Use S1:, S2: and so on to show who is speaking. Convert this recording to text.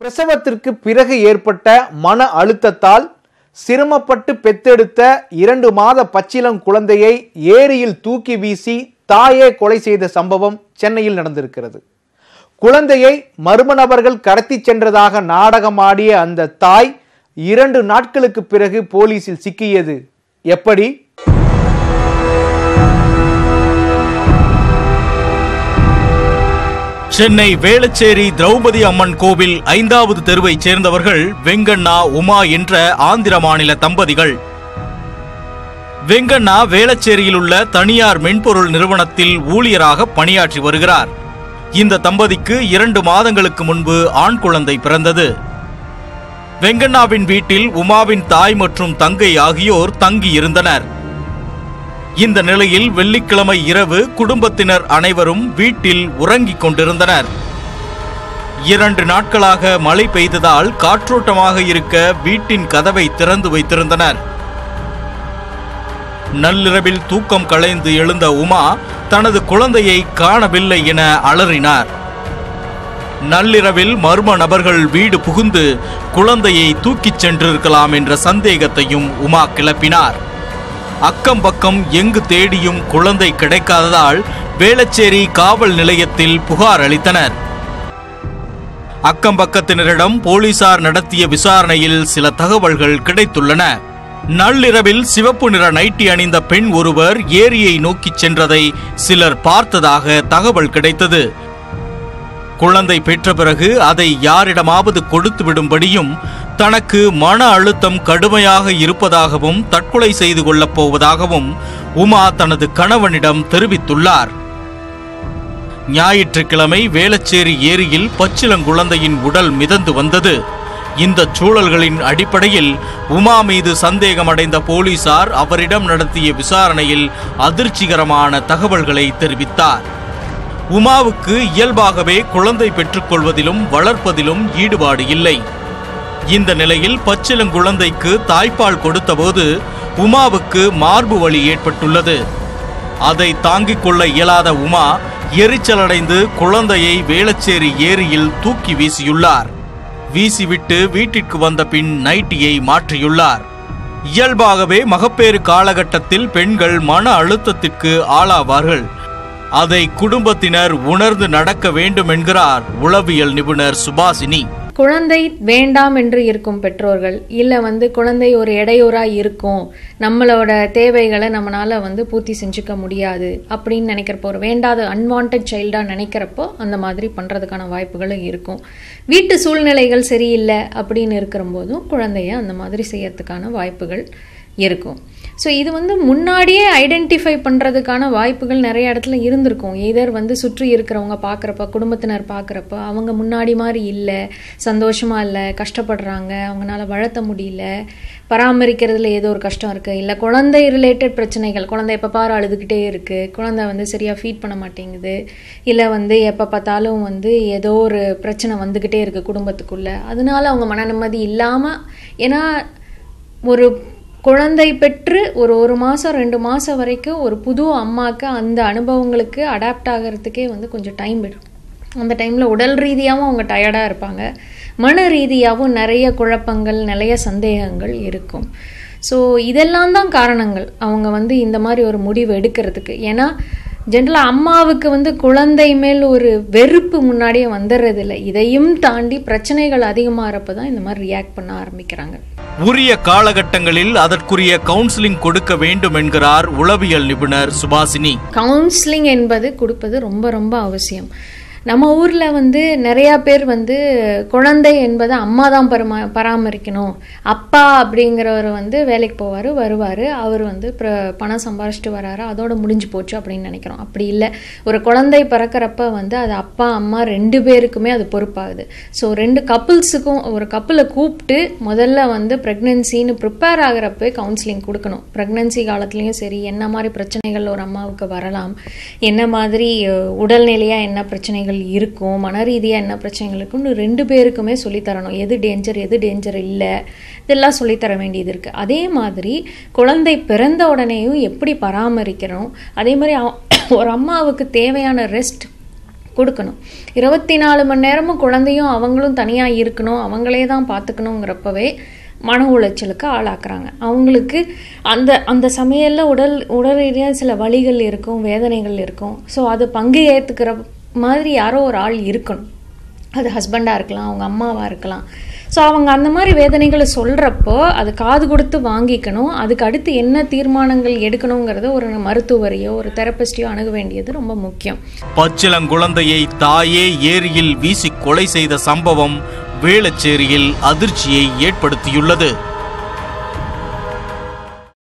S1: பிரசவத்திற்கு பிறகு ஏற்பட்ட மன அழுத்தத்தால் சிரமப்பட்டு பெத்தெடுத்த இரண்டு மாத பச்சிளம் குழந்தையை ஏரியில் தூக்கி வீசி தாயே கொலை செய்த சம்பவம் சென்னையில் நடந்திருக்கிறது குழந்தையை மர்ம நபர்கள் கடத்தி சென்றதாக நாடகமாடிய அந்த தாய் இரண்டு நாட்களுக்கு பிறகு போலீசில் சிக்கியது எப்படி
S2: சென்னை வேளச்சேரி திரௌபதி அம்மன் கோவில் ஐந்தாவது தெருவைச் சேர்ந்தவர்கள் வெங்கண்ணா உமா என்ற ஆந்திர மாநில தம்பதிகள் வெங்கண்ணா வேளச்சேரியில் உள்ள தனியார் மென்பொருள் நிறுவனத்தில் ஊழியராக பணியாற்றி வருகிறார் இந்த தம்பதிக்கு இரண்டு மாதங்களுக்கு முன்பு ஆண் குழந்தை பிறந்தது வெங்கண்ணாவின் வீட்டில் உமாவின் தாய் மற்றும் தங்கை ஆகியோர் தங்கி இருந்தனர் இந்த நிலையில் வெள்ளிக்கிழமை இரவு குடும்பத்தினர் அனைவரும் வீட்டில் உறங்கிக் கொண்டிருந்தனர் இரண்டு நாட்களாக மழை பெய்ததால் காற்றோட்டமாக இருக்க வீட்டின் கதவை திறந்து வைத்திருந்தனர் நள்ளிரவில் தூக்கம் களைந்து எழுந்த உமா தனது குழந்தையை காணவில்லை என அலறினார் நள்ளிரவில் மர்ம நபர்கள் வீடு புகுந்து குழந்தையை தூக்கிச் சென்றிருக்கலாம் என்ற சந்தேகத்தையும் உமா கிளப்பினார் அக்கம் பக்கம் எங்கு தேடியும் குழந்தை கிடைக்காததால் வேளச்சேரி காவல் நிலையத்தில் புகார் அளித்தனர் அக்கம் பக்கத்தினரிடம் போலீசார் நடத்திய விசாரணையில் சில தகவல்கள் கிடைத்துள்ளன நள்ளிரவில் சிவப்பு நிற நைட்டி அணிந்த பெண் ஒருவர் ஏரியை நோக்கிச் சென்றதை சிலர் பார்த்ததாக தகவல் கிடைத்தது குழந்தை பெற்ற பிறகு அதை யாரிடமாவது கொடுத்து விடும்படியும் தனக்கு மன அழுத்தம் கடுமையாக இருப்பதாகவும் தற்கொலை செய்து கொள்ளப் போவதாகவும் உமா தனது கணவனிடம் தெரிவித்துள்ளார் ஞாயிற்றுக்கிழமை வேளச்சேரி ஏரியில் பச்சிளங்குழந்தையின் உடல் மிதந்து வந்தது இந்த சூழல்களின் அடிப்படையில் உமா மீது சந்தேகமடைந்த போலீசார் அவரிடம் நடத்திய விசாரணையில் அதிர்ச்சிகரமான தகவல்களை தெரிவித்தார் உமாவுக்கு இயல்பாகவே குழந்தை பெற்றுக்கொள்வதிலும் வளர்ப்பதிலும் ஈடுபாடு இல்லை இந்த நிலையில் பச்சிளங்குழந்தைக்கு தாய்ப்பால் கொடுத்தபோது உமாவுக்கு மார்பு வலி ஏற்பட்டுள்ளது அதை தாங்கிக் கொள்ள இயலாத உமா எரிச்சலடைந்து குழந்தையை வேளச்சேரி ஏரியில் தூக்கி வீசியுள்ளார் வீசிவிட்டு வீட்டிற்கு வந்த பின் நைட்டியை மாற்றியுள்ளார் இயல்பாகவே மகப்பேறு காலகட்டத்தில் பெண்கள் மன அழுத்தத்திற்கு ஆளாவார்கள் அதை குடும்பத்தினர் உணர்ந்து நடக்க வேண்டும் என்கிறார் உளவியல் நிபுணர் சுபாசினி
S3: குழந்தை வேண்டாம் என்று இருக்கும் பெற்றோர்கள் இல்லை வந்து குழந்தை ஒரு இடையூறாக இருக்கும் நம்மளோட தேவைகளை நம்மளால வந்து பூர்த்தி செஞ்சுக்க முடியாது அப்படின்னு நினைக்கிறப்போ ஒரு வேண்டாத அன்வான்ட் சைல்டாக நினைக்கிறப்போ அந்த மாதிரி பண்ணுறதுக்கான வாய்ப்புகளும் இருக்கும் வீட்டு சூழ்நிலைகள் சரியில்லை அப்படின்னு இருக்கிற போதும் குழந்தைய அந்த மாதிரி செய்யறதுக்கான வாய்ப்புகள் இருக்கும் ஸோ இது வந்து முன்னாடியே ஐடென்டிஃபை பண்ணுறதுக்கான வாய்ப்புகள் நிறைய இடத்துல இருந்திருக்கும் இதர் வந்து சுற்றி இருக்கிறவங்க பார்க்குறப்ப குடும்பத்தினர் பார்க்குறப்ப அவங்க முன்னாடி மாதிரி இல்லை சந்தோஷமாக இல்லை கஷ்டப்படுறாங்க அவங்களால வளர்த்த முடியல பராமரிக்கிறதுல ஏதோ ஒரு கஷ்டம் இருக்குது இல்லை குழந்தை ரிலேட்டட் பிரச்சனைகள் குழந்தை எப்போ பாரு அழுதுகிட்டே இருக்குது குழந்தை வந்து சரியாக ஃபீட் பண்ண மாட்டேங்குது இல்லை வந்து எப்போ பார்த்தாலும் வந்து ஏதோ ஒரு பிரச்சனை வந்துக்கிட்டே இருக்குது குடும்பத்துக்குள்ளே அதனால அவங்க மன நிம்மதி இல்லாமல் ஏன்னா ஒரு குழந்தை பெற்று ஒரு ஒரு மாதம் ரெண்டு மாதம் வரைக்கும் ஒரு புது அம்மாவுக்கு அந்த அனுபவங்களுக்கு அடாப்ட் ஆகிறதுக்கே வந்து கொஞ்சம் டைம் எடுக்கும் அந்த டைமில் உடல் ரீதியாகவும் அவங்க டயர்டாக இருப்பாங்க மன ரீதியாகவும் நிறைய குழப்பங்கள் நிறைய சந்தேகங்கள் இருக்கும் ஸோ இதெல்லாம் தான் காரணங்கள் அவங்க வந்து இந்த மாதிரி ஒரு முடிவு எடுக்கிறதுக்கு ஏன்னா ஜென்ரலாக அம்மாவுக்கு வந்து குழந்தை மேல் ஒரு வெறுப்பு முன்னாடியே வந்துடுறது இல்லை இதையும் தாண்டி பிரச்சனைகள் அதிகமாகிறப்ப தான் இந்த மாதிரி ரியாக்ட் பண்ண ஆரம்பிக்கிறாங்க
S2: உரிய காலகட்டங்களில் அதற்குரிய கவுன்சிலிங் கொடுக்க வேண்டும் என்கிறார் உளவியல் நிபுணர் சுபாசினி
S3: கவுன்சிலிங் என்பது கொடுப்பது ரொம்ப ரொம்ப அவசியம் நம்ம ஊரில் வந்து நிறையா பேர் வந்து குழந்தை என்பதை அம்மா தான் பரமா பராமரிக்கணும் அப்பா அப்படிங்கிறவர் வந்து வேலைக்கு போவார் வருவார் அவர் வந்து பிர- பணம் சம்பாரிச்சிட்டு வராரு அதோட முடிஞ்சு போச்சு அப்படின்னு நினைக்கிறோம் அப்படி இல்லை ஒரு குழந்தை பிறக்கிறப்ப வந்து அது அப்பா அம்மா ரெண்டு பேருக்குமே அது பொறுப்பாகுது ஸோ ரெண்டு கப்புள்ஸுக்கும் ஒரு கப்பிளை கூப்பிட்டு முதல்ல வந்து ப்ரெக்னென்சின்னு ப்ரிப்பேர் ஆகிறப்ப கவுன்சிலிங் கொடுக்கணும் ப்ரெக்னென்சி காலத்துலேயும் சரி என்ன மாதிரி பிரச்சனைகள் ஒரு அம்மாவுக்கு வரலாம் என்ன மாதிரி அஹ், உடல்நிலையாக என்ன பிரச்சனைகள் இருக்கும் மன ரீதியாக என்ன பிரச்சனைகள் இருக்கும்னு ரெண்டு பேருக்குமே சொல்லித்தரணும் எது டேஞ்சர் எது டேஞ்சர் இல்லை இதெல்லாம் சொல்லித்தர வேண்டியது இருக்குது அதே மாதிரி குழந்தை பிறந்த உடனேயும் எப்படி பராமரிக்கிறோம் அதே மாதிரி அவ- ஒரு அம்மாவுக்கு தேவையான ரெஸ்ட் கொடுக்கணும் இருபத்தி நாலு மணி நேரமும் குழந்தையும் அவங்களும் தனியாக இருக்கணும் அவங்களே தான் பார்த்துக்கணுங்கிறப்பவே மன உளைச்சலுக்கு ஆளாக்குறாங்க அவங்களுக்கு அந்த அந்த சமையலில் உடல் உடல் ரீதியாக சில வலிகள் இருக்கும் வேதனைகள் இருக்கும் ஸோ அது பங்கு ஏற்றுக்கிற மாதிரி யாரோ ஒரு ஆள் இருக்கணும் அது ஹஸ்பண்டாக இருக்கலாம் அவங்க அம்மாவாக இருக்கலாம் ஸோ அவங்க அந்த மாதிரி வேதனைகளை சொல்கிறப்போ அது காது கொடுத்து வாங்கிக்கணும் அதுக்கு அடுத்து என்ன தீர்மானங்கள் எடுக்கணுங்கிறத ஒரு மருத்துவரையோ ஒரு தெரபிஸ்டையோ அணுக வேண்டியது ரொம்ப முக்கியம்
S2: பச்சிளங்குழந்தையை தாயே ஏரியில் வீசி கொலை செய்த சம்பவம் வேளச்சேரியில் அதிர்ச்சியை ஏற்படுத்தியுள்ளது